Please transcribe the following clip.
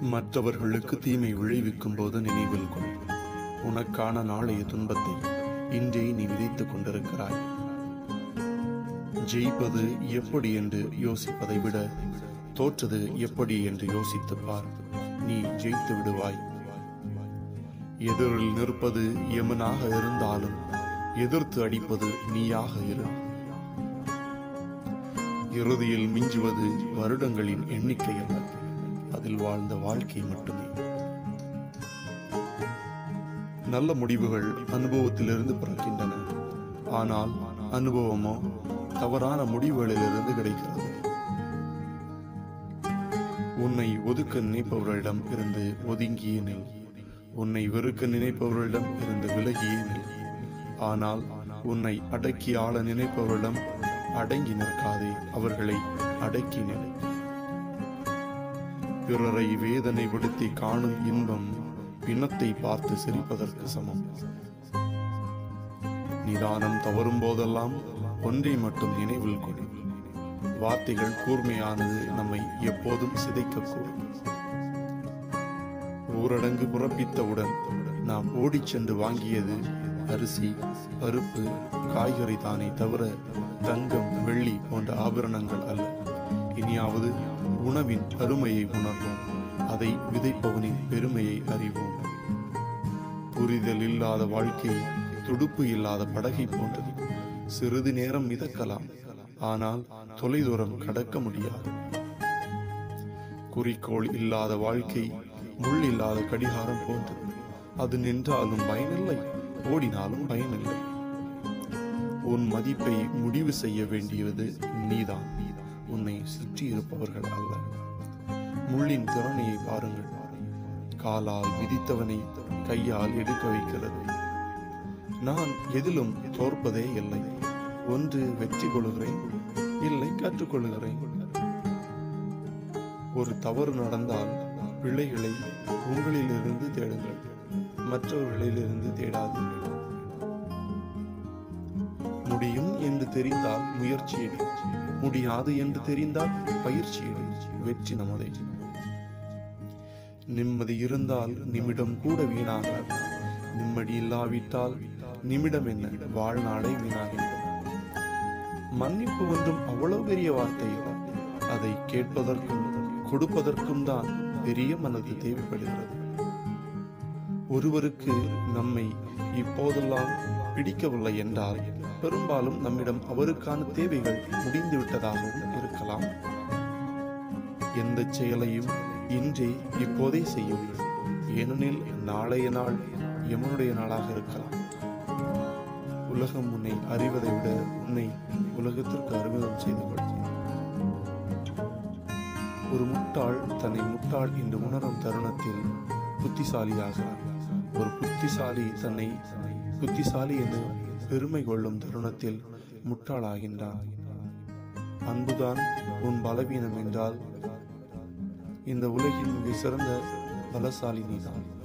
மற்றவர்களுக்கு தீமை விளைவிக்கும் போது நினைவில் கொள் உனக்கான நாளைய துன்பத்தை இன்றே நீ விதைத்துக் கொண்டிருக்கிறாய் ஜெயிப்பது எப்படி என்று யோசிப்பதை விட தோற்றது எப்படி என்று யோசித்துப் பார் நீ ஜெயித்து விடுவாய் எதிரில் நிற்பது எமனாக இருந்தாலும் எதிர்த்து அடிப்பது நீயாக இரு இறுதியில் மிஞ்சுவது வருடங்களின் எண்ணிக்கை அல்ல அதில் வாழ்ந்த வாழ்க்கை மட்டுமே நல்ல முடிவுகள் அனுபவத்திலிருந்து பிறக்கின்றன ஆனால் அனுபவமோ தவறான முடிவுகளிலிருந்து கிடைக்கிறது உன்னை ஒதுக்க நினைப்பவர்களிடம் இருந்து ஒதுங்கியே நில் உன்னை வெறுக்க நினைப்பவர்களிடம் இருந்து விலகியே நில் ஆனால் உன்னை அடக்கி ஆள நினைப்பவர்களிடம் அடங்கி நிற்காதே அவர்களை அடக்கி நில் பிறரை வேதனைப்படுத்தி காணும் இன்பம் பிணத்தை பார்த்து சிரிப்பதற்கு சமம் நிதானம் தவறும் போதெல்லாம் ஒன்றை மட்டும் நினைவில் கொள் வார்த்தைகள் கூர்மையானது நம்மை எப்போதும் சிதைக்கக்கூடும் ஊரடங்கு பிறப்பித்தவுடன் நாம் ஓடிச் சென்று வாங்கியது அரிசி பருப்பு காய்கறி தானே தவிர தங்கம் வெள்ளி போன்ற ஆபரணங்கள் அல்ல இனியாவது உணவின் அருமையை உணர்வோம் அதை விதைப்பவனின் பெருமையை அறிவோம் புரிதல் இல்லாத வாழ்க்கை துடுப்பு இல்லாத படகை போன்றது சிறிது நேரம் மிதக்கலாம் ஆனால் தொலைதூரம் கடக்க முடியாது குறிக்கோள் இல்லாத வாழ்க்கை முள் இல்லாத கடிகாரம் போன்றது அது நின்றாலும் பயனில்லை ஓடினாலும் பயனில்லை உன் மதிப்பை முடிவு செய்ய வேண்டியது நீதான் உன்னை சுற்றி இருப்பவர்கள் அல்ல முள்ளின் திறனையை பாருங்கள் காலால் மிதித்தவனை கையால் எடுக்க வைக்கிறது நான் எதிலும் தோற்பதே இல்லை ஒன்று வெற்றி கொள்கிறேன் இல்லை கற்றுக்கொள்கிறேன் ஒரு தவறு நடந்தால் பிள்ளைகளை உங்களிலிருந்து தேடுங்கள் மற்றவர்களிலிருந்து தேடாதீர்கள் முடியும் என்று தெரிந்தால் முயற்சி எடு முடியாது என்று தெரிந்தால் பயிற்சி எடு வெற்றி நமதே நிம்மதி இருந்தால் நிமிடம் கூட வீணாகாது நிம்மதி இல்லாவிட்டால் நிமிடம் என்ன வாழ்நாளை வீணாகிவிடும் மன்னிப்பு ஒன்றும் அவ்வளவு பெரிய வார்த்தை இல்லை அதை கேட்பதற்கும் கொடுப்பதற்கும் தான் பெரிய மனது தேவைப்படுகிறது ஒருவருக்கு நம்மை இப்போதெல்லாம் பிடிக்கவில்லை என்றால் பெரும்பாலும் நம்மிடம் அவருக்கான தேவைகள் முடிந்து விட்டதாகவும் இருக்கலாம் எந்த செயலையும் இன்றே இப்போதே செய்யுங்கள் ஏனெனில் நாளைய நாள் எமனுடைய நாளாக இருக்கலாம் உலகம் உன்னை அறிவதை விட உன்னை உலகத்திற்கு அறிமுகம் செய்து கொள் ஒரு முட்டாள் தன்னை முட்டாள் என்று உணரும் தருணத்தில் புத்திசாலியாகிறார் ஒரு புத்திசாலி தன்னை புத்திசாலி என்று பெருமை கொள்ளும் தருணத்தில் முட்டாளாகின்றான் அன்புதான் உன் பலவீனம் என்றால் இந்த உலகின் மிக சிறந்த பலசாலி நீதான்